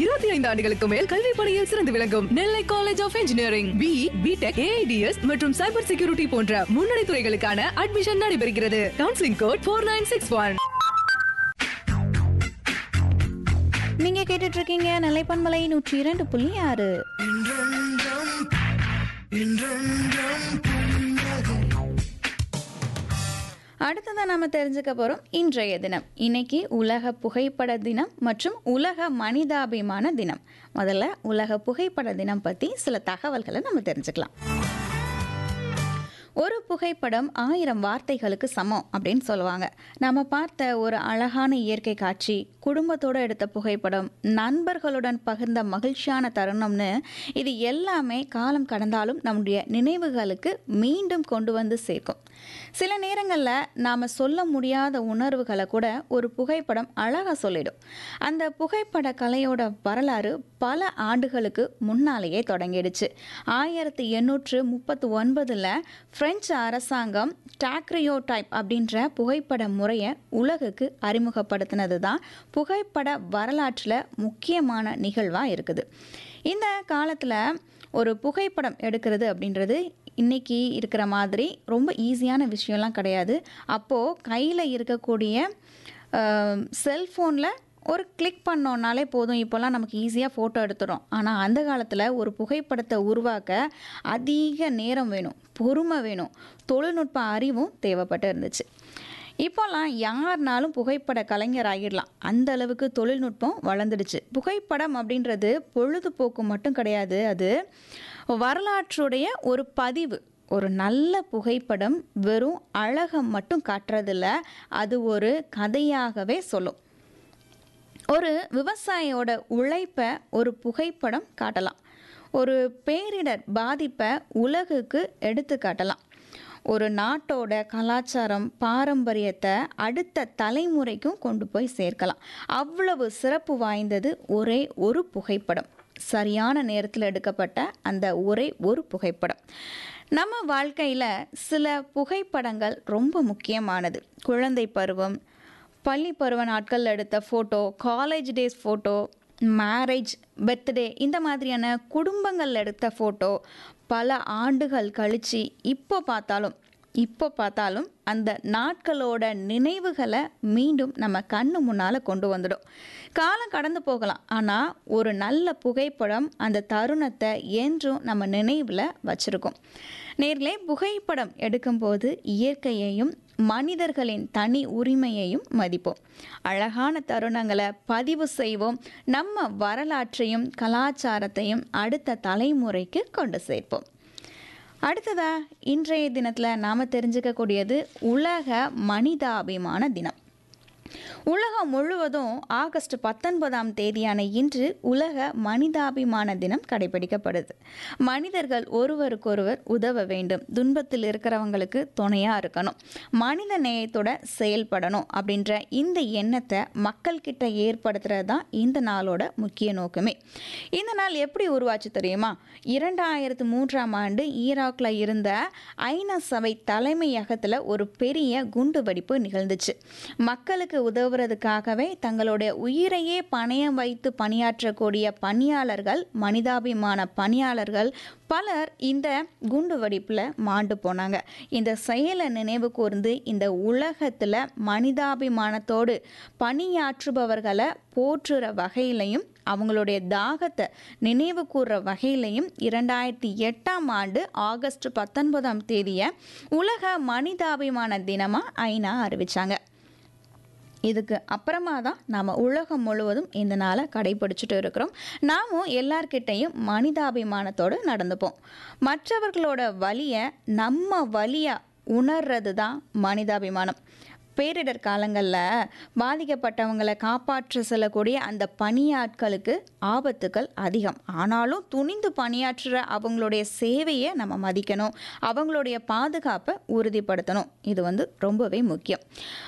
இருபத்தி ஐந்து ஆண்டுகளுக்கு மேல் கல்வி பணியில் சிறந்து விளங்கும் Nellai college of engineering B B Tech A I D S மற்றும் சைபர் செக்யூரிட்டி போன்ற முன்னணி துறைகளுக்கான அட்மிஷன் நடைபெறுகிறது counselling code four nine six one நீங்க கேட்டுட்டு இருக்கீங்க நிலைப்பன்மலை நூற்றி இரண்டு புள்ளி ஆறு அடுத்ததான் நாம தெரிஞ்சுக்க போறோம் இன்றைய தினம் இன்னைக்கு உலக புகைப்பட தினம் மற்றும் உலக மனிதாபிமான தினம் முதல்ல உலக புகைப்பட தினம் பத்தி சில தகவல்களை நம்ம தெரிஞ்சுக்கலாம் ஒரு புகைப்படம் ஆயிரம் வார்த்தைகளுக்கு சமம் அப்படின்னு சொல்லுவாங்க நம்ம பார்த்த ஒரு அழகான இயற்கை காட்சி குடும்பத்தோடு எடுத்த புகைப்படம் நண்பர்களுடன் பகிர்ந்த மகிழ்ச்சியான தருணம்னு இது எல்லாமே காலம் கடந்தாலும் நம்முடைய நினைவுகளுக்கு மீண்டும் கொண்டு வந்து சேர்க்கும் சில நேரங்களில் நாம் சொல்ல முடியாத உணர்வுகளை கூட ஒரு புகைப்படம் அழகாக சொல்லிடும் அந்த புகைப்பட கலையோட வரலாறு பல ஆண்டுகளுக்கு முன்னாலேயே தொடங்கிடுச்சு ஆயிரத்தி எண்ணூற்று முப்பத்தி ஒன்பதில் பிரெஞ்சு அரசாங்கம் டாக்ரியோ டைப் அப்படின்ற புகைப்பட முறையை உலகுக்கு அறிமுகப்படுத்தினது தான் புகைப்பட வரலாற்றில் முக்கியமான நிகழ்வாக இருக்குது இந்த காலத்தில் ஒரு புகைப்படம் எடுக்கிறது அப்படின்றது இன்றைக்கி இருக்கிற மாதிரி ரொம்ப ஈஸியான விஷயம்லாம் கிடையாது அப்போது கையில் இருக்கக்கூடிய செல்ஃபோனில் ஒரு கிளிக் பண்ணோன்னாலே போதும் இப்போல்லாம் நமக்கு ஈஸியாக ஃபோட்டோ எடுத்துடும் ஆனால் அந்த காலத்தில் ஒரு புகைப்படத்தை உருவாக்க அதிக நேரம் வேணும் பொறுமை வேணும் தொழில்நுட்ப அறிவும் தேவைப்பட்டு இருந்துச்சு இப்போல்லாம் யாருனாலும் புகைப்பட கலைஞர் ஆகிடலாம் அந்த அளவுக்கு தொழில்நுட்பம் வளர்ந்துடுச்சு புகைப்படம் அப்படின்றது பொழுதுபோக்கு மட்டும் கிடையாது அது வரலாற்றுடைய ஒரு பதிவு ஒரு நல்ல புகைப்படம் வெறும் அழகை மட்டும் காட்டுறதில்ல அது ஒரு கதையாகவே சொல்லும் ஒரு விவசாயியோட உழைப்பை ஒரு புகைப்படம் காட்டலாம் ஒரு பேரிடர் பாதிப்பை உலகுக்கு எடுத்து காட்டலாம் ஒரு நாட்டோட கலாச்சாரம் பாரம்பரியத்தை அடுத்த தலைமுறைக்கும் கொண்டு போய் சேர்க்கலாம் அவ்வளவு சிறப்பு வாய்ந்தது ஒரே ஒரு புகைப்படம் சரியான நேரத்தில் எடுக்கப்பட்ட அந்த ஒரே ஒரு புகைப்படம் நம்ம வாழ்க்கையில் சில புகைப்படங்கள் ரொம்ப முக்கியமானது குழந்தை பருவம் பள்ளி பருவ நாட்களில் எடுத்த photo college days photo marriage birthday இந்த மாதிரியான குடும்பங்கள் எடுத்த ஃபோட்டோ பல ஆண்டுகள் கழித்து இப்போ பார்த்தாலும் இப்போ பார்த்தாலும் அந்த நாட்களோட நினைவுகளை மீண்டும் நம்ம கண்ணு முன்னால் கொண்டு வந்துடும் காலம் கடந்து போகலாம் ஆனால் ஒரு நல்ல புகைப்படம் அந்த தருணத்தை என்றும் நம்ம நினைவில் வச்சுருக்கோம் நேர்களே புகைப்படம் எடுக்கும்போது இயற்கையையும் மனிதர்களின் தனி உரிமையையும் மதிப்போம் அழகான தருணங்களை பதிவு செய்வோம் நம்ம வரலாற்றையும் கலாச்சாரத்தையும் அடுத்த தலைமுறைக்கு கொண்டு சேர்ப்போம் அடுத்ததா இன்றைய தினத்தில் நாம் தெரிஞ்சுக்கக்கூடியது உலக மனிதாபிமான தினம் உலகம் முழுவதும் ஆகஸ்ட் பத்தொன்பதாம் தேதியான இன்று உலக மனிதாபிமான தினம் கடைபிடிக்கப்படுது மனிதர்கள் ஒருவருக்கொருவர் உதவ வேண்டும் துன்பத்தில் இருக்கிறவங்களுக்கு துணையாக இருக்கணும் மனித நேயத்தோட செயல்படணும் அப்படின்ற இந்த எண்ணத்தை மக்கள்கிட்ட ஏற்படுத்துறது தான் இந்த நாளோட முக்கிய நோக்கமே இந்த நாள் எப்படி உருவாச்சு தெரியுமா இரண்டாயிரத்து மூன்றாம் ஆண்டு ஈராக்கில் இருந்த ஐநா சபை தலைமையகத்தில் ஒரு பெரிய குண்டு வெடிப்பு நிகழ்ந்துச்சு மக்களுக்கு உதவுறதுக்காகவே தங்களுடைய உயிரையே பணயம் வைத்து பணியாற்றக்கூடிய பணியாளர்கள் மனிதாபிமான பணியாளர்கள் பலர் இந்த குண்டு வெடிப்பில் மாண்டு போனாங்க இந்த செயலை நினைவு கூர்ந்து இந்த உலகத்தில் மனிதாபிமானத்தோடு பணியாற்றுபவர்களை போற்றுற வகையிலையும் அவங்களுடைய தாகத்தை நினைவு கூறுற வகையிலையும் இரண்டாயிரத்தி எட்டாம் ஆண்டு ஆகஸ்ட் பத்தொன்பதாம் தேதியை உலக மனிதாபிமான தினமாக ஐநா அறிவிச்சாங்க இதுக்கு அப்புறமா தான் நாம் உலகம் முழுவதும் இந்த நாளை கடைபிடிச்சிட்டு இருக்கிறோம் நாமும் எல்லார்கிட்டையும் மனிதாபிமானத்தோடு நடந்துப்போம் மற்றவர்களோட வலியை நம்ம வலியாக உணர்றது தான் மனிதாபிமானம் பேரிடர் காலங்களில் பாதிக்கப்பட்டவங்களை காப்பாற்ற செல்லக்கூடிய அந்த பணியாட்களுக்கு ஆபத்துக்கள் அதிகம் ஆனாலும் துணிந்து பணியாற்றுற அவங்களுடைய சேவையை நம்ம மதிக்கணும் அவங்களுடைய பாதுகாப்பை உறுதிப்படுத்தணும் இது வந்து ரொம்பவே முக்கியம்